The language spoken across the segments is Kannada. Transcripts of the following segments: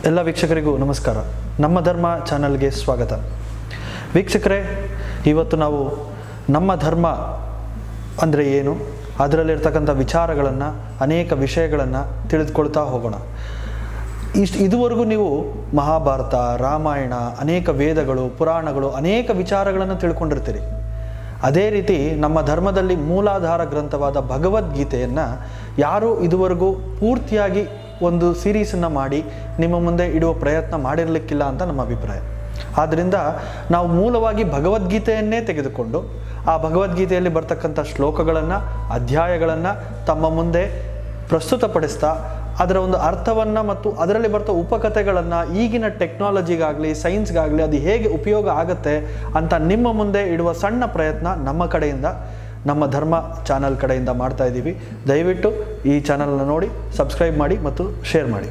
ಎಲ್ಲ ವೀಕ್ಷಕರಿಗೂ ನಮಸ್ಕಾರ ನಮ್ಮ ಧರ್ಮ ಚಾನಲ್ಗೆ ಸ್ವಾಗತ ವೀಕ್ಷಕರೇ ಇವತ್ತು ನಾವು ನಮ್ಮ ಧರ್ಮ ಅಂದರೆ ಏನು ಅದರಲ್ಲಿರ್ತಕ್ಕಂಥ ವಿಚಾರಗಳನ್ನು ಅನೇಕ ವಿಷಯಗಳನ್ನು ತಿಳಿದುಕೊಳ್ತಾ ಹೋಗೋಣ ಇಷ್ಟು ಇದುವರೆಗೂ ನೀವು ಮಹಾಭಾರತ ರಾಮಾಯಣ ಅನೇಕ ವೇದಗಳು ಪುರಾಣಗಳು ಅನೇಕ ವಿಚಾರಗಳನ್ನು ತಿಳ್ಕೊಂಡಿರ್ತೀರಿ ಅದೇ ರೀತಿ ನಮ್ಮ ಧರ್ಮದಲ್ಲಿ ಮೂಲಾಧಾರ ಗ್ರಂಥವಾದ ಭಗವದ್ಗೀತೆಯನ್ನು ಯಾರೂ ಇದುವರೆಗೂ ಪೂರ್ತಿಯಾಗಿ ಒಂದು ಸೀರೀಸನ್ನು ಮಾಡಿ ನಿಮ್ಮ ಮುಂದೆ ಇಡುವ ಪ್ರಯತ್ನ ಮಾಡಿರಲಿಕ್ಕಿಲ್ಲ ಅಂತ ನಮ್ಮ ಅಭಿಪ್ರಾಯ ಆದ್ದರಿಂದ ನಾವು ಮೂಲವಾಗಿ ಭಗವದ್ಗೀತೆಯನ್ನೇ ತೆಗೆದುಕೊಂಡು ಆ ಭಗವದ್ಗೀತೆಯಲ್ಲಿ ಬರ್ತಕ್ಕಂಥ ಶ್ಲೋಕಗಳನ್ನು ಅಧ್ಯಾಯಗಳನ್ನು ತಮ್ಮ ಮುಂದೆ ಪ್ರಸ್ತುತಪಡಿಸ್ತಾ ಅದರ ಒಂದು ಅರ್ಥವನ್ನು ಮತ್ತು ಅದರಲ್ಲಿ ಬರ್ತಾ ಉಪಕಥೆಗಳನ್ನು ಈಗಿನ ಟೆಕ್ನಾಲಜಿಗಾಗಲಿ ಸೈನ್ಸ್ಗಾಗಲಿ ಅದು ಹೇಗೆ ಉಪಯೋಗ ಆಗುತ್ತೆ ಅಂತ ನಿಮ್ಮ ಮುಂದೆ ಇಡುವ ಸಣ್ಣ ಪ್ರಯತ್ನ ನಮ್ಮ ಕಡೆಯಿಂದ ನಮ್ಮ ಧರ್ಮ ಚಾನಲ್ ಕಡೆಯಿಂದ ಮಾಡ್ತಾ ಇದ್ದೀವಿ ದಯವಿಟ್ಟು ಈ ಚಾನಲ್ನ ನೋಡಿ ಸಬ್ಸ್ಕ್ರೈಬ್ ಮಾಡಿ ಮತ್ತು ಶೇರ್ ಮಾಡಿ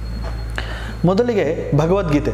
ಮೊದಲಿಗೆ ಭಗವದ್ಗೀತೆ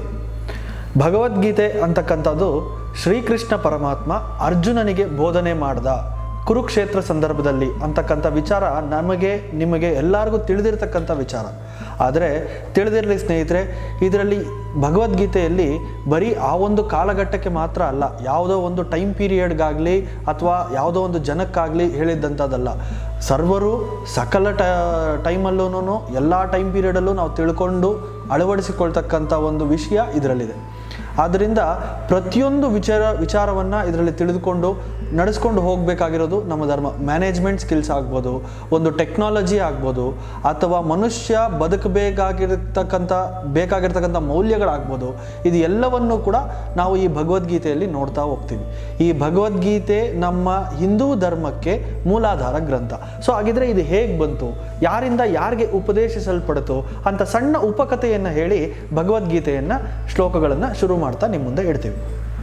ಭಗವದ್ಗೀತೆ ಅಂತಕ್ಕಂಥದ್ದು ಶ್ರೀಕೃಷ್ಣ ಪರಮಾತ್ಮ ಅರ್ಜುನನಿಗೆ ಬೋಧನೆ ಮಾಡ್ದ ಕುರುಕ್ಷೇತ್ರ ಸಂದರ್ಭದಲ್ಲಿ ಅಂತಕ್ಕಂಥ ವಿಚಾರ ನಮಗೆ ನಿಮಗೆ ಎಲ್ಲರಿಗೂ ತಿಳಿದಿರ್ತಕ್ಕಂಥ ವಿಚಾರ ಆದರೆ ತಿಳಿದಿರಲಿ ಸ್ನೇಹಿತರೆ ಇದರಲ್ಲಿ ಭಗವದ್ಗೀತೆಯಲ್ಲಿ ಬರೀ ಆ ಒಂದು ಕಾಲಘಟ್ಟಕ್ಕೆ ಮಾತ್ರ ಅಲ್ಲ ಯಾವುದೋ ಒಂದು ಟೈಮ್ ಪೀರಿಯಡ್ಗಾಗಲಿ ಅಥವಾ ಯಾವುದೋ ಒಂದು ಜನಕ್ಕಾಗಲಿ ಹೇಳಿದ್ದಂಥದ್ದಲ್ಲ ಸರ್ವರು ಸಕಲ ಟ ಟೈಮಲ್ಲೂ ಎಲ್ಲ ಟೈಮ್ ಪೀರಿಯಡಲ್ಲೂ ನಾವು ತಿಳ್ಕೊಂಡು ಅಳವಡಿಸಿಕೊಳ್ತಕ್ಕಂಥ ಒಂದು ವಿಷಯ ಇದರಲ್ಲಿದೆ ಆದ್ದರಿಂದ ಪ್ರತಿಯೊಂದು ವಿಚಾರ ವಿಚಾರವನ್ನು ಇದರಲ್ಲಿ ತಿಳಿದುಕೊಂಡು ನಡೆಸ್ಕೊಂಡು ಹೋಗಬೇಕಾಗಿರೋದು ನಮ್ಮ ಧರ್ಮ ಮ್ಯಾನೇಜ್ಮೆಂಟ್ ಸ್ಕಿಲ್ಸ್ ಆಗ್ಬೋದು ಒಂದು ಟೆಕ್ನಾಲಜಿ ಆಗ್ಬೋದು ಅಥವಾ ಮನುಷ್ಯ ಬದುಕಬೇಕಾಗಿರ್ತಕ್ಕಂಥ ಬೇಕಾಗಿರ್ತಕ್ಕಂಥ ಮೌಲ್ಯಗಳಾಗ್ಬೋದು ಇದು ಎಲ್ಲವನ್ನು ಕೂಡ ನಾವು ಈ ಭಗವದ್ಗೀತೆಯಲ್ಲಿ ನೋಡ್ತಾ ಹೋಗ್ತೀವಿ ಈ ಭಗವದ್ಗೀತೆ ನಮ್ಮ ಹಿಂದೂ ಧರ್ಮಕ್ಕೆ ಮೂಲಾಧಾರ ಗ್ರಂಥ ಸೊ ಹಾಗಿದ್ರೆ ಇದು ಹೇಗೆ ಬಂತು ಯಾರಿಂದ ಯಾರಿಗೆ ಉಪದೇಶಿಸಲ್ಪಡ್ತು ಅಂತ ಸಣ್ಣ ಉಪಕಥೆಯನ್ನು ಹೇಳಿ ಭಗವದ್ಗೀತೆಯನ್ನು ಶ್ಲೋಕಗಳನ್ನು ಶುರು ಮಾಡ್ತಾ ನಿಮ್ಮ ಮುಂದೆ ಇಡ್ತೀವಿ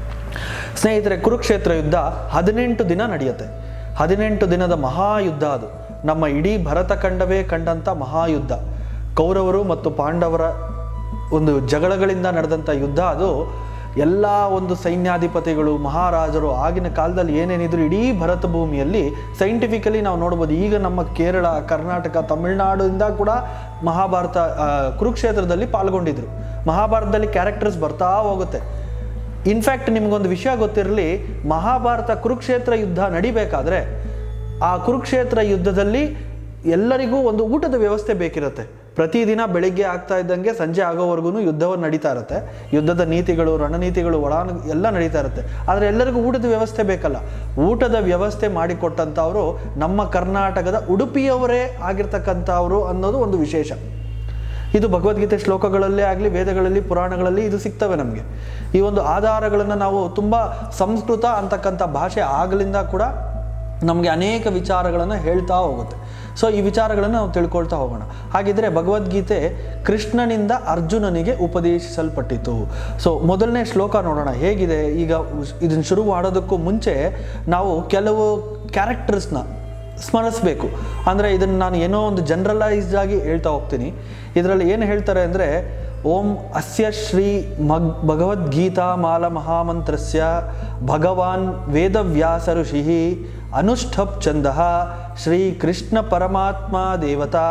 ಸ್ನೇಹಿತರೆ ಕುರುಕ್ಷೇತ್ರ ಯುದ್ಧ ಹದಿನೆಂಟು ದಿನ ನಡೆಯುತ್ತೆ ಹದಿನೆಂಟು ದಿನದ ಮಹಾಯುದ್ಧ ಅದು ನಮ್ಮ ಇಡೀ ಭರತಖಂಡವೇ ಕಂಡಂಥ ಮಹಾಯುದ್ಧ ಕೌರವರು ಮತ್ತು ಪಾಂಡವರ ಒಂದು ಜಗಳಗಳಿಂದ ನಡೆದಂಥ ಯುದ್ಧ ಅದು ಎಲ್ಲ ಒಂದು ಸೈನ್ಯಾಧಿಪತಿಗಳು ಮಹಾರಾಜರು ಆಗಿನ ಕಾಲದಲ್ಲಿ ಏನೇನಿದ್ರು ಇಡೀ ಭರತ ಭೂಮಿಯಲ್ಲಿ ಸೈಂಟಿಫಿಕಲಿ ನಾವು ನೋಡ್ಬೋದು ಈಗ ನಮ್ಮ ಕೇರಳ ಕರ್ನಾಟಕ ತಮಿಳುನಾಡಿಂದ ಕೂಡ ಮಹಾಭಾರತ ಆ, ಕುರುಕ್ಷೇತ್ರದಲ್ಲಿ ಪಾಲ್ಗೊಂಡಿದ್ರು ಮಹಾಭಾರತದಲ್ಲಿ ಕ್ಯಾರೆಕ್ಟರ್ಸ್ ಬರ್ತಾ ಹೋಗುತ್ತೆ ಇನ್ಫ್ಯಾಕ್ಟ್ ನಿಮಗೊಂದು ವಿಷಯ ಗೊತ್ತಿರಲಿ ಮಹಾಭಾರತ ಕುರುಕ್ಷೇತ್ರ ಯುದ್ಧ ನಡಿಬೇಕಾದ್ರೆ ಆ ಕುರುಕ್ಷೇತ್ರ ಯುದ್ಧದಲ್ಲಿ ಎಲ್ಲರಿಗೂ ಒಂದು ಊಟದ ವ್ಯವಸ್ಥೆ ಬೇಕಿರುತ್ತೆ ಪ್ರತಿದಿನ ಬೆಳಿಗ್ಗೆ ಆಗ್ತಾ ಇದ್ದಂಗೆ ಸಂಜೆ ಆಗೋವರೆಗೂ ಯುದ್ಧವನ್ನು ನಡೀತಾ ಇರುತ್ತೆ ಯುದ್ಧದ ನೀತಿಗಳು ರಣನೀತಿಗಳು ಒಳಾನು ಎಲ್ಲ ನಡೀತಾ ಇರುತ್ತೆ ಆದರೆ ಎಲ್ಲರಿಗೂ ಊಟದ ವ್ಯವಸ್ಥೆ ಬೇಕಲ್ಲ ಊಟದ ವ್ಯವಸ್ಥೆ ಮಾಡಿಕೊಟ್ಟಂಥವರು ನಮ್ಮ ಕರ್ನಾಟಕದ ಉಡುಪಿಯವರೇ ಆಗಿರ್ತಕ್ಕಂಥವ್ರು ಅನ್ನೋದು ಒಂದು ವಿಶೇಷ ಇದು ಭಗವದ್ಗೀತೆ ಶ್ಲೋಕಗಳಲ್ಲೇ ಆಗಲಿ ವೇದಗಳಲ್ಲಿ ಪುರಾಣಗಳಲ್ಲಿ ಇದು ಸಿಗ್ತವೆ ನಮಗೆ ಈ ಒಂದು ಆಧಾರಗಳನ್ನು ನಾವು ತುಂಬ ಸಂಸ್ಕೃತ ಅಂತಕ್ಕಂಥ ಭಾಷೆ ಆಗಲಿಂದ ಕೂಡ ನಮಗೆ ಅನೇಕ ವಿಚಾರಗಳನ್ನು ಹೇಳ್ತಾ ಹೋಗುತ್ತೆ ಸೊ ಈ ವಿಚಾರಗಳನ್ನು ನಾವು ತಿಳ್ಕೊಳ್ತಾ ಹೋಗೋಣ ಹಾಗಿದ್ರೆ ಭಗವದ್ಗೀತೆ ಕೃಷ್ಣನಿಂದ ಅರ್ಜುನನಿಗೆ ಉಪದೇಶಿಸಲ್ಪಟ್ಟಿತು ಸೊ ಮೊದಲನೇ ಶ್ಲೋಕ ನೋಡೋಣ ಹೇಗಿದೆ ಈಗ ಇದನ್ನು ಶುರು ಮಾಡೋದಕ್ಕೂ ಮುಂಚೆ ನಾವು ಕೆಲವು ಕ್ಯಾರೆಕ್ಟರ್ಸ್ನ ಸ್ಮರಿಸಬೇಕು ಅಂದರೆ ಇದನ್ನು ನಾನು ಏನೋ ಒಂದು ಜನರಲೈಸ್ಡ್ ಆಗಿ ಹೇಳ್ತಾ ಹೋಗ್ತೀನಿ ಇದರಲ್ಲಿ ಏನು ಹೇಳ್ತಾರೆ ಅಂದರೆ ಓಂ ಅಸ್ಯ ಶ್ರೀ ಮಗ್ ಭಗವದ್ಗೀತಾ ಮಾಲ ಮಹಾಮಂತ್ರಸ್ಯ ಭಗವಾನ್ ವೇದವ್ಯಾಸ ಋಷಿ ಅನುಷ್ಠಪ್ ಚಂದ ಶ್ರೀ ಕೃಷ್ಣ ಪರಮಾತ್ಮ ದೇವತಾ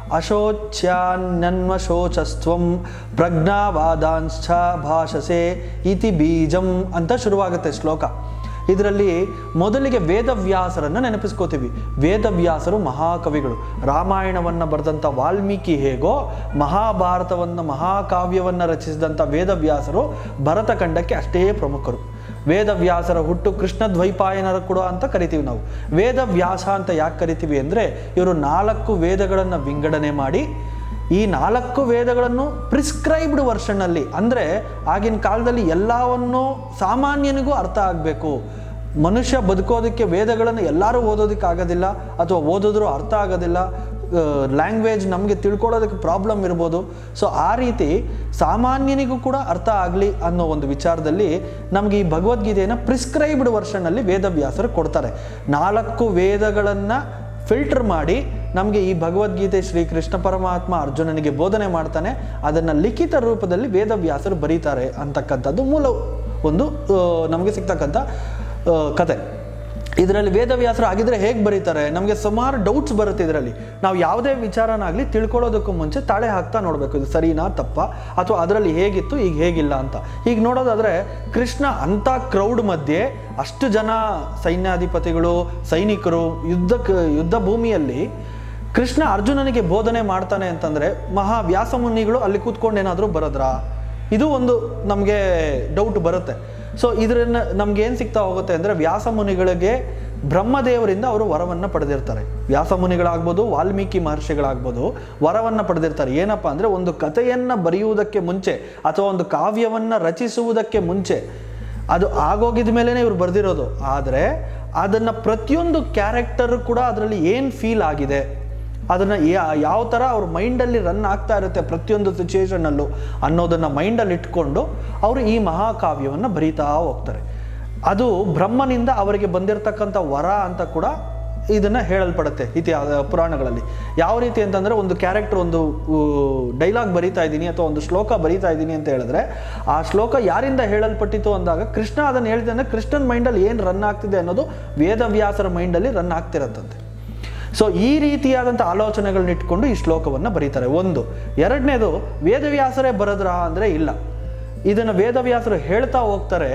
ಅಶೋಚ್ಯಾನ್ಯನ್ವಶೋಚಸ್ತ್ವಂ ಪ್ರಜ್ಞಾವಾದಾಂಶ್ಚ ಭಾಷಸೆ ಇತಿ ಬೀಜಂ ಅಂತ ಶುರುವಾಗುತ್ತೆ ಶ್ಲೋಕ ಇದರಲ್ಲಿ ಮೊದಲಿಗೆ ವೇದವ್ಯಾಸರನ್ನು ನೆನಪಿಸ್ಕೋತೀವಿ ವೇದವ್ಯಾಸರು ಮಹಾಕವಿಗಳು ರಾಮಾಯಣವನ್ನು ಬರೆದಂಥ ವಾಲ್ಮೀಕಿ ಹೇಗೋ ಮಹಾಭಾರತವನ್ನು ಮಹಾಕಾವ್ಯವನ್ನು ರಚಿಸಿದಂಥ ವೇದವ್ಯಾಸರು ಭರತಖಂಡಕ್ಕೆ ಅಷ್ಟೇ ಪ್ರಮುಖರು ವೇದವ್ಯಾಸರ ಹುಟ್ಟು ಕೃಷ್ಣ ದ್ವೈಪಾಯನರ ಕೂಡ ಅಂತ ಕರಿತೀವಿ ನಾವು ವೇದವ್ಯಾಸ ಅಂತ ಯಾಕೆ ಕರಿತೀವಿ ಅಂದರೆ ಇವರು ನಾಲ್ಕು ವೇದಗಳನ್ನು ವಿಂಗಡಣೆ ಮಾಡಿ ಈ ನಾಲ್ಕು ವೇದಗಳನ್ನು ಪ್ರಿಸ್ಕ್ರೈಬ್ಡ್ ವರ್ಷನ್ನಲ್ಲಿ ಅಂದರೆ ಆಗಿನ ಕಾಲದಲ್ಲಿ ಎಲ್ಲವನ್ನೂ ಸಾಮಾನ್ಯನಿಗೂ ಅರ್ಥ ಆಗಬೇಕು ಮನುಷ್ಯ ಬದುಕೋದಕ್ಕೆ ವೇದಗಳನ್ನು ಎಲ್ಲರೂ ಓದೋದಕ್ಕೆ ಆಗೋದಿಲ್ಲ ಅಥವಾ ಓದಿದ್ರೂ ಅರ್ಥ ಆಗೋದಿಲ್ಲ ಲ್ಯಾಂಗ್ವೇಜ್ ನಮಗೆ ತಿಳ್ಕೊಳ್ಳೋದಕ್ಕೆ ಪ್ರಾಬ್ಲಮ್ ಇರ್ಬೋದು ಸೊ ಆ ರೀತಿ ಸಾಮಾನ್ಯನಿಗೂ ಕೂಡ ಅರ್ಥ ಆಗಲಿ ಅನ್ನೋ ಒಂದು ವಿಚಾರದಲ್ಲಿ ನಮಗೆ ಈ ಭಗವದ್ಗೀತೆಯನ್ನು ಪ್ರಿಸ್ಕ್ರೈಬ್ಡ್ ವರ್ಷನ್ನಲ್ಲಿ ವೇದವ್ಯಾಸರು ಕೊಡ್ತಾರೆ ನಾಲ್ಕು ವೇದಗಳನ್ನು ಫಿಲ್ಟರ್ ಮಾಡಿ ನಮಗೆ ಈ ಭಗವದ್ಗೀತೆ ಶ್ರೀ ಕೃಷ್ಣ ಪರಮಾತ್ಮ ಅರ್ಜುನನಿಗೆ ಬೋಧನೆ ಮಾಡ್ತಾನೆ ಅದನ್ನು ಲಿಖಿತ ರೂಪದಲ್ಲಿ ವೇದವ್ಯಾಸರು ಬರೀತಾರೆ ಅಂತಕ್ಕಂಥದ್ದು ಮೂಲ ಒಂದು ಆ, ನಮಗೆ ಸಿಗ್ತಕ್ಕಂಥ ಆ, ಕತೆ ಇದರಲ್ಲಿ ವೇದವ್ಯಾಸರು ಆಗಿದ್ರೆ ಹೇಗೆ ಬರೀತಾರೆ ನಮಗೆ ಸುಮಾರು ಡೌಟ್ಸ್ ಬರುತ್ತೆ ಇದರಲ್ಲಿ ನಾವು ಯಾವುದೇ ವಿಚಾರನಾಗಲಿ ತಿಳ್ಕೊಳ್ಳೋದಕ್ಕೂ ಮುಂಚೆ ತಾಳೆ ಹಾಕ್ತಾ ನೋಡಬೇಕು ಇದು ಸರಿನಾ ತಪ್ಪ ಅಥವಾ ಅದರಲ್ಲಿ ಹೇಗಿತ್ತು ಈಗ ಹೇಗಿಲ್ಲ ಅಂತ ಈಗ ನೋಡೋದಾದರೆ ಕೃಷ್ಣ ಅಂಥ ಕ್ರೌಡ್ ಮಧ್ಯೆ ಅಷ್ಟು ಜನ ಸೈನ್ಯಾಧಿಪತಿಗಳು ಸೈನಿಕರು ಯುದ್ಧಕ್ಕೆ ಯುದ್ಧ ಭೂಮಿಯಲ್ಲಿ ಕೃಷ್ಣ ಅರ್ಜುನನಿಗೆ ಬೋಧನೆ ಮಾಡ್ತಾನೆ ಅಂತಂದರೆ ಮಹಾ ವ್ಯಾಸಮುನಿಗಳು ಅಲ್ಲಿ ಕೂತ್ಕೊಂಡು ಏನಾದರೂ ಬರದ್ರಾ ಇದು ಒಂದು ನಮಗೆ ಡೌಟ್ ಬರುತ್ತೆ ಸೊ ಇದರಿಂದ ನಮ್ಗೆ ಏನು ಸಿಗ್ತಾ ಹೋಗುತ್ತೆ ಅಂದರೆ ವ್ಯಾಸ ಮುನಿಗಳಿಗೆ ಬ್ರಹ್ಮದೇವರಿಂದ ಅವರು ವರವನ್ನು ಪಡೆದಿರ್ತಾರೆ ವ್ಯಾಸ ಮುನಿಗಳಾಗ್ಬೋದು ವಾಲ್ಮೀಕಿ ಮಹರ್ಷಿಗಳಾಗ್ಬೋದು ವರವನ್ನು ಪಡೆದಿರ್ತಾರೆ ಏನಪ್ಪ ಅಂದರೆ ಒಂದು ಕಥೆಯನ್ನು ಬರೆಯುವುದಕ್ಕೆ ಮುಂಚೆ ಅಥವಾ ಒಂದು ಕಾವ್ಯವನ್ನು ರಚಿಸುವುದಕ್ಕೆ ಮುಂಚೆ ಅದು ಆಗೋಗಿದ ಮೇಲೇ ಇವ್ರು ಬರೆದಿರೋದು ಆದರೆ ಅದನ್ನು ಪ್ರತಿಯೊಂದು ಕ್ಯಾರೆಕ್ಟರ್ ಕೂಡ ಅದರಲ್ಲಿ ಏನು ಫೀಲ್ ಆಗಿದೆ ಅದನ್ನು ಯಾವ ಥರ ಅವ್ರ ಮೈಂಡಲ್ಲಿ ರನ್ ಆಗ್ತಾ ಇರುತ್ತೆ ಪ್ರತಿಯೊಂದು ಸಿಚುವೇಶನ್ನಲ್ಲೂ ಅನ್ನೋದನ್ನು ಮೈಂಡಲ್ಲಿ ಇಟ್ಕೊಂಡು ಅವರು ಈ ಮಹಾಕಾವ್ಯವನ್ನು ಬರೀತಾ ಹೋಗ್ತಾರೆ ಅದು ಬ್ರಹ್ಮನಿಂದ ಅವರಿಗೆ ಬಂದಿರತಕ್ಕಂಥ ವರ ಅಂತ ಕೂಡ ಇದನ್ನು ಹೇಳಲ್ಪಡುತ್ತೆ ಇತಿಹಾಸ ಪುರಾಣಗಳಲ್ಲಿ ಯಾವ ರೀತಿ ಅಂತಂದರೆ ಒಂದು ಕ್ಯಾರೆಕ್ಟರ್ ಒಂದು ಡೈಲಾಗ್ ಬರೀತಾ ಇದ್ದೀನಿ ಅಥವಾ ಒಂದು ಶ್ಲೋಕ ಬರೀತಾ ಇದ್ದೀನಿ ಅಂತ ಹೇಳಿದ್ರೆ ಆ ಶ್ಲೋಕ ಯಾರಿಂದ ಹೇಳಲ್ಪಟ್ಟಿತು ಅಂದಾಗ ಕೃಷ್ಣ ಅದನ್ನು ಹೇಳಿದೆ ಅಂದರೆ ಕೃಷ್ಣನ ಮೈಂಡಲ್ಲಿ ಏನು ರನ್ ಆಗ್ತಿದೆ ಅನ್ನೋದು ವೇದವ್ಯಾಸರ ಮೈಂಡಲ್ಲಿ ರನ್ ಆಗ್ತಿರತ್ತಂತೆ ಸೊ ಈ ರೀತಿಯಾದಂಥ ಆಲೋಚನೆಗಳನ್ನ ಇಟ್ಕೊಂಡು ಈ ಶ್ಲೋಕವನ್ನು ಬರೀತಾರೆ ಒಂದು ಎರಡನೇದು ವೇದವ್ಯಾಸರೇ ಬರದ್ರಾ ಅಂದರೆ ಇಲ್ಲ ಇದನ್ನು ವೇದವ್ಯಾಸರು ಹೇಳ್ತಾ ಹೋಗ್ತಾರೆ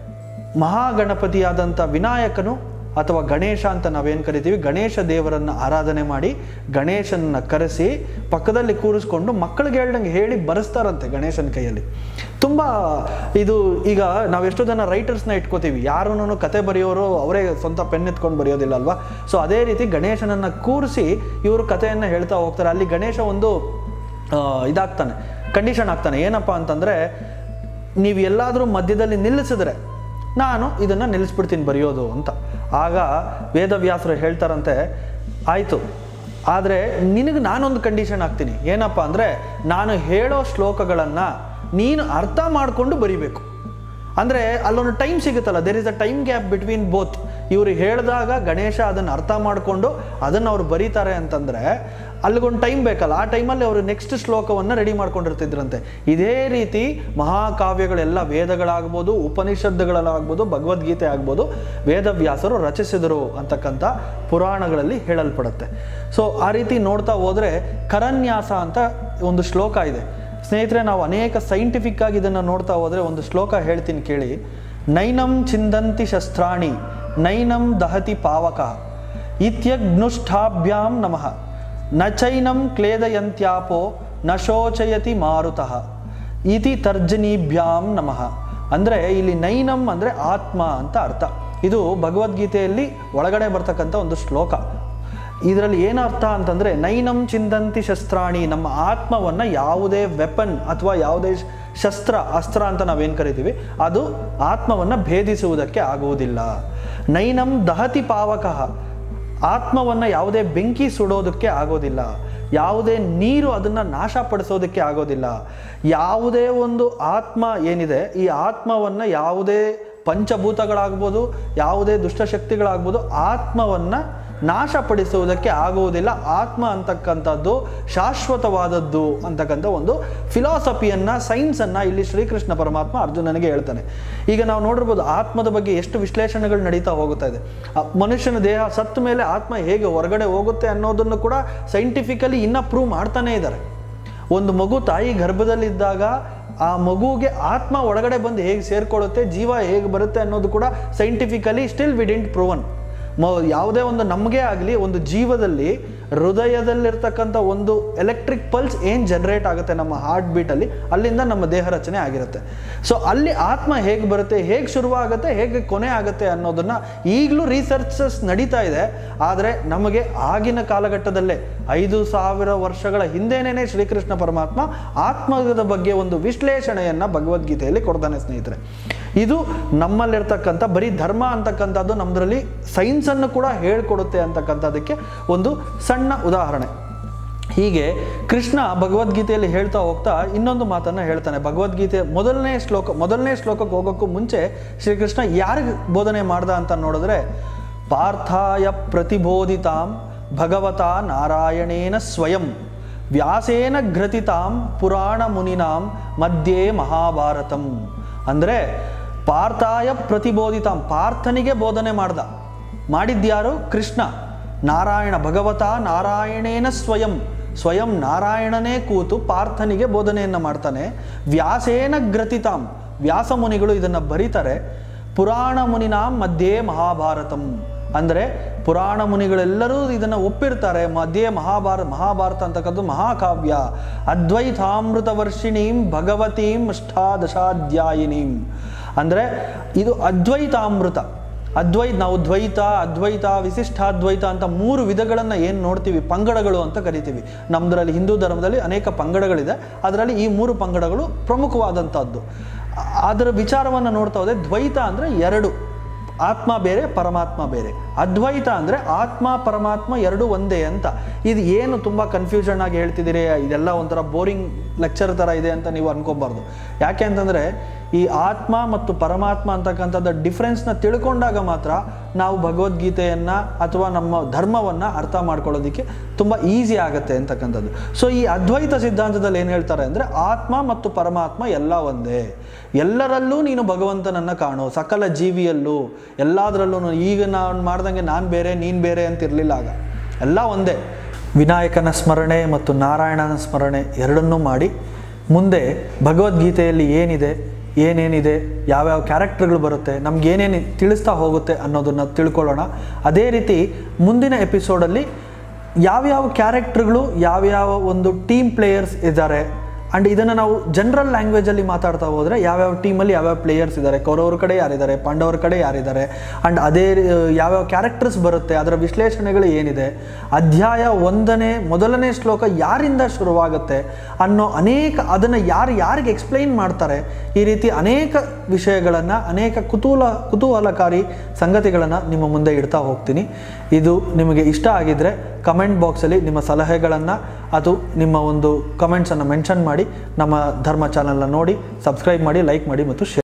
ಮಹಾಗಣಪತಿಯಾದಂಥ ವಿನಾಯಕನು ಅಥವಾ ಗಣೇಶ ಅಂತ ನಾವೇನು ಕರಿತೀವಿ ಗಣೇಶ ದೇವರನ್ನು ಆರಾಧನೆ ಮಾಡಿ ಗಣೇಶನ ಕರೆಸಿ ಪಕ್ಕದಲ್ಲಿ ಕೂರಿಸ್ಕೊಂಡು ಮಕ್ಕಳಿಗೆ ಹೇಳ್ದಂಗೆ ಹೇಳಿ ಬರೆಸ್ತಾರಂತೆ ಗಣೇಶನ ಕೈಯಲ್ಲಿ ತುಂಬ ಇದು ಈಗ ನಾವು ಎಷ್ಟೋ ಜನ ರೈಟರ್ಸ್ನ ಇಟ್ಕೋತೀವಿ ಯಾರೂ ಕತೆ ಬರೆಯೋರು ಅವರೇ ಸ್ವಂತ ಪೆನ್ ಎತ್ಕೊಂಡು ಬರೆಯೋದಿಲ್ಲ ಅಲ್ವಾ ಸೊ ಅದೇ ರೀತಿ ಗಣೇಶನನ್ನು ಕೂರಿಸಿ ಇವರು ಕಥೆಯನ್ನು ಹೇಳ್ತಾ ಹೋಗ್ತಾರೆ ಅಲ್ಲಿ ಗಣೇಶ ಒಂದು ಆ, ಇದಾಗ್ತಾನೆ ಕಂಡೀಷನ್ ಆಗ್ತಾನೆ ಏನಪ್ಪ ಅಂತಂದರೆ ನೀವು ಎಲ್ಲಾದರೂ ಮಧ್ಯದಲ್ಲಿ ನಿಲ್ಲಿಸಿದ್ರೆ ನಾನು ಇದನ್ನು ನಿಲ್ಲಿಸ್ಬಿಡ್ತೀನಿ ಬರೆಯೋದು ಅಂತ ಆಗ ವೇದವ್ಯಾಸರು ಹೇಳ್ತಾರಂತೆ ಆಯಿತು ಆದರೆ ನಿನಗೆ ನಾನೊಂದು ಕಂಡೀಷನ್ ಹಾಕ್ತೀನಿ ಏನಪ್ಪ ಅಂದರೆ ನಾನು ಹೇಳೋ ಶ್ಲೋಕಗಳನ್ನು ನೀನು ಅರ್ಥ ಮಾಡಿಕೊಂಡು ಬರಿಬೇಕು ಅಂದರೆ ಅಲ್ಲೊಂದು ಟೈಮ್ ಸಿಗುತ್ತಲ್ಲ there is a time gap between both ಇವರು ಹೇಳಿದಾಗ ಗಣೇಶ ಅದನ್ನು ಅರ್ಥ ಮಾಡಿಕೊಂಡು ಅದನ್ನು ಅವ್ರು ಬರೀತಾರೆ ಅಂತಂದರೆ ಅಲ್ಲಿಗೊಂದು ಟೈಮ್ ಬೇಕಲ್ಲ ಆ ಟೈಮಲ್ಲಿ ಅವರು ನೆಕ್ಸ್ಟ್ ಶ್ಲೋಕವನ್ನು ರೆಡಿ ಮಾಡ್ಕೊಂಡಿರ್ತಿದ್ರಂತೆ ಇದೇ ರೀತಿ ಮಹಾಕಾವ್ಯಗಳೆಲ್ಲ ವೇದಗಳಾಗ್ಬೋದು ಉಪನಿಷತ್ತುಗಳಾಗ್ಬೋದು ಭಗವದ್ಗೀತೆ ಆಗ್ಬೋದು ವೇದವ್ಯಾಸರು ರಚಿಸಿದರು ಅಂತಕ್ಕಂಥ ಪುರಾಣಗಳಲ್ಲಿ ಹೇಳಲ್ಪಡುತ್ತೆ ಸೊ ಆ ರೀತಿ ನೋಡ್ತಾ ಹೋದರೆ ಕರನ್ಯಾಸ ಅಂತ ಒಂದು ಶ್ಲೋಕ ಇದೆ ಸ್ನೇಹಿತರೆ ನಾವು ಅನೇಕ ಸೈಂಟಿಫಿಕ್ ಆಗಿ ಇದನ್ನು ನೋಡ್ತಾ ಹೋದರೆ ಒಂದು ಶ್ಲೋಕ ಹೇಳ್ತೀನಿ ಕೇಳಿ ನೈನಂ ಚಿಂದಂತಿ ಶಸ್ತ್ರಾಣಿ ನೈನಂ ದಹತಿ ಪಾವಕ ಇತ್ಯಗ್ನುಷ್ಠಾಭ್ಯಾಂ ನಮಃ ನ ಚೈನಂ ಕ್ಲೇದಯಂತ್ಯಾಪೋ ನ ಶೋಚಯತಿ ಮಾರುತಃ ಇತಿ ತರ್ಜನೀಭ್ಯಾಂ ನಮಃ ಅಂದರೆ ಇಲ್ಲಿ ನೈನಂ ಅಂದರೆ ಆತ್ಮ ಅಂತ ಅರ್ಥ ಇದು ಭಗವದ್ಗೀತೆಯಲ್ಲಿ ಒಳಗಡೆ ಬರ್ತಕ್ಕಂಥ ಒಂದು ಶ್ಲೋಕ ಇದರಲ್ಲಿ ಏನು ಅರ್ಥ ಅಂತಂದರೆ ನೈನಂ ಚಿಂದಂತಿ ಶಸ್ತ್ರಾಣಿ ನಮ್ಮ ಆತ್ಮವನ್ನು ಯಾವುದೇ ವೆಪನ್ ಅಥವಾ ಯಾವುದೇ ಶಸ್ತ್ರ ಅಸ್ತ್ರ ಅಂತ ನಾವೇನು ಕರಿತೀವಿ ಅದು ಆತ್ಮವನ್ನು ಭೇದಿಸುವುದಕ್ಕೆ ಆಗುವುದಿಲ್ಲ ನೈನಂ ದಹತಿ ಪಾವಕಃ ಆತ್ಮವನ್ನು ಯಾವುದೇ ಬೆಂಕಿ ಸುಡೋದಕ್ಕೆ ಆಗೋದಿಲ್ಲ ಯಾವುದೇ ನೀರು ಅದನ್ನು ನಾಶಪಡಿಸೋದಕ್ಕೆ ಆಗೋದಿಲ್ಲ ಯಾವುದೇ ಒಂದು ಆತ್ಮ ಏನಿದೆ ಈ ಆತ್ಮವನ್ನು ಯಾವುದೇ ಪಂಚಭೂತಗಳಾಗ್ಬೋದು ಯಾವುದೇ ದುಷ್ಟಶಕ್ತಿಗಳಾಗ್ಬೋದು ಆತ್ಮವನ್ನು ನಾಶಪಡಿಸುವುದಕ್ಕೆ ಆಗುವುದಿಲ್ಲ ಆತ್ಮ ಅಂತಕ್ಕಂಥದ್ದು ಶಾಶ್ವತವಾದದ್ದು ಅಂತಕ್ಕಂಥ ಒಂದು ಫಿಲಾಸಫಿಯನ್ನು ಸೈನ್ಸನ್ನು ಇಲ್ಲಿ ಶ್ರೀಕೃಷ್ಣ ಪರಮಾತ್ಮ ಅರ್ಜುನನಿಗೆ ಹೇಳ್ತಾನೆ ಈಗ ನಾವು ನೋಡಿರ್ಬೋದು ಆತ್ಮದ ಬಗ್ಗೆ ಎಷ್ಟು ವಿಶ್ಲೇಷಣೆಗಳು ನಡೀತಾ ಹೋಗ್ತಾ ಇದೆ ಆ ಮನುಷ್ಯನ ದೇಹ ಸತ್ತ ಮೇಲೆ ಆತ್ಮ ಹೇಗೆ ಹೊರಗಡೆ ಹೋಗುತ್ತೆ ಅನ್ನೋದನ್ನು ಕೂಡ ಸೈಂಟಿಫಿಕಲಿ ಇನ್ನೂ ಪ್ರೂವ್ ಮಾಡ್ತಾನೇ ಇದ್ದಾರೆ ಒಂದು ಮಗು ತಾಯಿ ಗರ್ಭದಲ್ಲಿದ್ದಾಗ ಆ ಮಗುಗೆ ಆತ್ಮ ಒಳಗಡೆ ಬಂದು ಹೇಗೆ ಸೇರ್ಕೊಳ್ಳುತ್ತೆ ಜೀವ ಹೇಗೆ ಬರುತ್ತೆ ಅನ್ನೋದು ಕೂಡ scientifically still we didn't proven ಮ ಯಾವುದೇ ಒಂದು ನಮಗೆ ಆಗಲಿ ಒಂದು ಜೀವದಲ್ಲಿ ಹೃದಯದಲ್ಲಿರ್ತಕ್ಕಂಥ ಒಂದು ಎಲೆಕ್ಟ್ರಿಕ್ ಪಲ್ಸ್ ಏನು ಜನರೇಟ್ ಆಗುತ್ತೆ ನಮ್ಮ ಹಾರ್ಟ್ ಬೀಟಲ್ಲಿ ಅಲ್ಲಿಂದ ನಮ್ಮ ದೇಹ ರಚನೆ ಆಗಿರುತ್ತೆ ಸೊ ಅಲ್ಲಿ ಆತ್ಮ ಹೇಗೆ ಬರುತ್ತೆ ಹೇಗೆ ಶುರುವಾಗುತ್ತೆ ಹೇಗೆ ಕೊನೆ ಆಗುತ್ತೆ ಅನ್ನೋದನ್ನು ಈಗಲೂ ರಿಸರ್ಚಸ್ ನಡೀತಾ ಇದೆ ಆದರೆ ನಮಗೆ ಆಗಿನ ಕಾಲಘಟ್ಟದಲ್ಲೇ ಐದು ಸಾವಿರ ವರ್ಷಗಳ ಹಿಂದೆನೇ ಶ್ರೀಕೃಷ್ಣ ಪರಮಾತ್ಮ ಆತ್ಮದ ಬಗ್ಗೆ ಒಂದು ವಿಶ್ಲೇಷಣೆಯನ್ನು ಭಗವದ್ಗೀತೆಯಲ್ಲಿ ಕೊಡ್ತಾನೆ ಸ್ನೇಹಿತರೆ ಇದು ನಮ್ಮಲ್ಲಿರ್ತಕ್ಕಂಥ ಬರೀ ಧರ್ಮ ಅಂತಕ್ಕಂಥದ್ದು ನಮ್ಮದ್ರಲ್ಲಿ ಸೈನ್ಸನ್ನು ಕೂಡ ಹೇಳ್ಕೊಡುತ್ತೆ ಅಂತಕ್ಕಂಥದ್ದಕ್ಕೆ ಒಂದು ಸಣ್ಣ ಉದಾಹರಣೆ ಹೀಗೆ ಕೃಷ್ಣ ಭಗವದ್ಗೀತೆಯಲ್ಲಿ ಹೇಳ್ತಾ ಹೋಗ್ತಾ ಇನ್ನೊಂದು ಮಾತನ್ನು ಹೇಳ್ತಾನೆ ಭಗವದ್ಗೀತೆ ಮೊದಲನೇ ಶ್ಲೋಕ ಮೊದಲನೇ ಶ್ಲೋಕಕ್ಕೆ ಹೋಗೋಕ್ಕೂ ಮುಂಚೆ ಶ್ರೀಕೃಷ್ಣ ಯಾರಿಗೆ ಬೋಧನೆ ಮಾಡ್ದ ಅಂತ ನೋಡಿದ್ರೆ ಪಾರ್ಥಾಯ ಪ್ರತಿಬೋಧಿತಾಂ ಭಗವತಾ ನಾರಾಯಣೇನ ಸ್ವಯಂ ವ್ಯಾಸೇನ ಘ್ರತಿತಾಂ ಪುರಾಣ ಮುನಿನಾಂ ಮಧ್ಯೆ ಮಹಾಭಾರತಂ ಅಂದರೆ ಪಾರ್ಥಾಯ ಪ್ರತಿಬೋಧಿತಾಂ ಪಾರ್ಥನಿಗೆ ಬೋಧನೆ ಮಾಡ್ದ ಮಾಡಿದ್ಯಾರು ಕೃಷ್ಣ ನಾರಾಯಣ ಭಗವತ ನಾರಾಯಣೇನ ಸ್ವಯಂ ಸ್ವಯಂ ನಾರಾಯಣನೇ ಕೂತು ಪಾರ್ಥನಿಗೆ ಬೋಧನೆಯನ್ನು ಮಾಡ್ತಾನೆ ವ್ಯಾಸೇನ ಗ್ರತಿತಾಂ ವ್ಯಾಸ ಮುನಿಗಳು ಇದನ್ನು ಬರೀತಾರೆ ಪುರಾಣ ಮುನಿನಾಂ ಮಧ್ಯೆ ಮಹಾಭಾರತಂ ಅಂದರೆ ಪುರಾಣ ಮುನಿಗಳೆಲ್ಲರೂ ಇದನ್ನು ಒಪ್ಪಿರ್ತಾರೆ ಮಧ್ಯೆ ಮಹಾಭಾರತ ಮಹಾಭಾರತ ಅಂತಕ್ಕಂಥ ಮಹಾಕಾವ್ಯ ಅದ್ವೈತಾಮೃತ ವರ್ಷಿಣೀಂ ಭಗವತೀಂ ಅಷ್ಟಾದಶಾಧ್ಯಾಯಿನೀಂ ಅಂದರೆ ಇದು ಅದ್ವೈತಾಮೃತ ಅದ್ವೈತ ನಾವು ದ್ವೈತ ಅದ್ವೈತ ವಿಶಿಷ್ಟಾದ್ವೈತ ಅಂತ ಮೂರು ವಿಧಗಳನ್ನು ಏನು ನೋಡ್ತೀವಿ ಪಂಗಡಗಳು ಅಂತ ಕರಿತೀವಿ ನಮ್ಮದ್ರಲ್ಲಿ ಹಿಂದೂ ಧರ್ಮದಲ್ಲಿ ಅನೇಕ ಪಂಗಡಗಳಿದೆ ಅದರಲ್ಲಿ ಈ ಮೂರು ಪಂಗಡಗಳು ಪ್ರಮುಖವಾದಂಥದ್ದು ಆ- ಅದರ ವಿಚಾರವನ್ನು ನೋಡ್ತಾ ಹೋದರೆ ದ್ವೈತ ಅಂದರೆ ಎರಡು ಆತ್ಮ ಬೇರೆ ಪರಮಾತ್ಮ ಬೇರೆ ಅದ್ವೈತ ಅಂದರೆ ಆತ್ಮ ಪರಮಾತ್ಮ ಎರಡು ಒಂದೇ ಅಂತ ಇದು ಏನು ತುಂಬ ಕನ್ಫ್ಯೂಷನ್ ಆಗಿ ಹೇಳ್ತಿದ್ದೀರಿ ಇದೆಲ್ಲ ಒಂಥರ ಬೋರಿಂಗ್ ಲೆಕ್ಚರ್ ಥರ ಇದೆ ಅಂತ ನೀವು ಅನ್ಕೋಬಾರ್ದು ಯಾಕೆ ಅಂತಂದರೆ ಈ ಆತ್ಮ ಮತ್ತು ಪರಮಾತ್ಮ ಅಂತಕ್ಕಂಥದ್ದು ಡಿಫ್ರೆನ್ಸ್ನ ತಿಳ್ಕೊಂಡಾಗ ಮಾತ್ರ ನಾವು ಭಗವದ್ಗೀತೆಯನ್ನು ಅಥವಾ ನಮ್ಮ ಧರ್ಮವನ್ನು ಅರ್ಥ ಮಾಡ್ಕೊಳ್ಳೋದಕ್ಕೆ ತುಂಬ ಈಸಿ ಆಗುತ್ತೆ ಅಂತಕ್ಕಂಥದ್ದು ಸೊ ಈ ಅದ್ವೈತ ಸಿದ್ಧಾಂತದಲ್ಲಿ ಏನು ಹೇಳ್ತಾರೆ ಅಂದರೆ ಆತ್ಮ ಮತ್ತು ಪರಮಾತ್ಮ ಎಲ್ಲ ಒಂದೇ ಎಲ್ಲರಲ್ಲೂ ನೀನು ಭಗವಂತನನ್ನು ಕಾಣು ಸಕಲ ಜೀವಿಯಲ್ಲೂ ಎಲ್ಲದರಲ್ಲೂ ಈಗ ನಾನು ಮಾಡ್ದಂಗೆ ನಾನು ಬೇರೆ ನೀನು ಬೇರೆ ಅಂತ ಇರಲಿಲ್ಲ ಆಗ ಎಲ್ಲ ಒಂದೇ ವಿನಾಯಕನ ಸ್ಮರಣೆ ಮತ್ತು ನಾರಾಯಣನ ಸ್ಮರಣೆ ಎರಡನ್ನೂ ಮಾಡಿ ಮುಂದೆ ಭಗವದ್ಗೀತೆಯಲ್ಲಿ ಏನಿದೆ ಏನೇನಿದೆ ಯಾವ್ಯಾವ ಕ್ಯಾರೆಕ್ಟರ್ಗಳು ಬರುತ್ತೆ ನಮ್ಗೆ ಏನೇನು ತಿಳಿಸ್ತಾ ಹೋಗುತ್ತೆ ಅನ್ನೋದನ್ನು ತಿಳ್ಕೊಳ್ಳೋಣ ಅದೇ ರೀತಿ ಮುಂದಿನ ಎಪಿಸೋಡಲ್ಲಿ ಯಾವ್ಯಾವ ಕ್ಯಾರೆಕ್ಟರ್ಗಳು ಯಾವ್ಯಾವ ಒಂದು ಟೀಮ್ ಪ್ಲೇಯರ್ಸ್ ಇದ್ದಾರೆ ಆ್ಯಂಡ್ ಇದನ್ನು ನಾವು ಜನರಲ್ ಲ್ಯಾಂಗ್ವೇಜಲ್ಲಿ ಮಾತಾಡ್ತಾ ಹೋದರೆ ಯಾವ್ಯಾವ ಟೀಮಲ್ಲಿ ಯಾವ್ಯಾವ ಪ್ಲೇಯರ್ಸ್ ಇದ್ದಾರೆ ಕೌರವ್ರ ಕಡೆ ಯಾರಿದ್ದಾರೆ ಪಾಂಡವರ ಕಡೆ ಯಾರಿದ್ದಾರೆ ಆ್ಯಂಡ್ ಅದೇ ರೀ- ಯಾವ್ಯಾವ ಕ್ಯಾರೆಕ್ಟರ್ಸ್ ಬರುತ್ತೆ ಅದರ ವಿಶ್ಲೇಷಣೆಗಳು ಏನಿದೆ ಅಧ್ಯಾಯ ಒಂದನೇ ಮೊದಲನೇ ಶ್ಲೋಕ ಯಾರಿಂದ ಶುರುವಾಗುತ್ತೆ ಅನ್ನೋ ಅನೇಕ ಅದನ್ನು ಯಾರು ಯಾರಿಗೆ ಎಕ್ಸ್ಪ್ಲೈನ್ ಮಾಡ್ತಾರೆ ಈ ರೀತಿ ಅನೇಕ ವಿಷಯಗಳನ್ನು ಅನೇಕ ಕುತೂಹಲ ಕುತೂಹಲಕಾರಿ ಸಂಗತಿಗಳನ್ನು ನಿಮ್ಮ ಮುಂದೆ ಇಡ್ತಾ ಹೋಗ್ತೀನಿ ಇದು ನಿಮಗೆ ಇಷ್ಟ ಆಗಿದ್ದರೆ ಕಮೆಂಟ್ ಬಾಕ್ಸಲ್ಲಿ ನಿಮ್ಮ ಸಲಹೆಗಳನ್ನು ಅದು ನಿಮ್ಮ ಒಂದು ಕಮೆಂಟ್ಸನ್ನು ಮೆನ್ಷನ್ ಮಾಡಿ ನಮ್ಮ ಧರ್ಮ ಚಾನಲ್ನ ನೋಡಿ ಸಬ್ಸ್ಕ್ರೈಬ್ ಮಾಡಿ ಲೈಕ್ ಮಾಡಿ ಮತ್ತು ಶೇರ್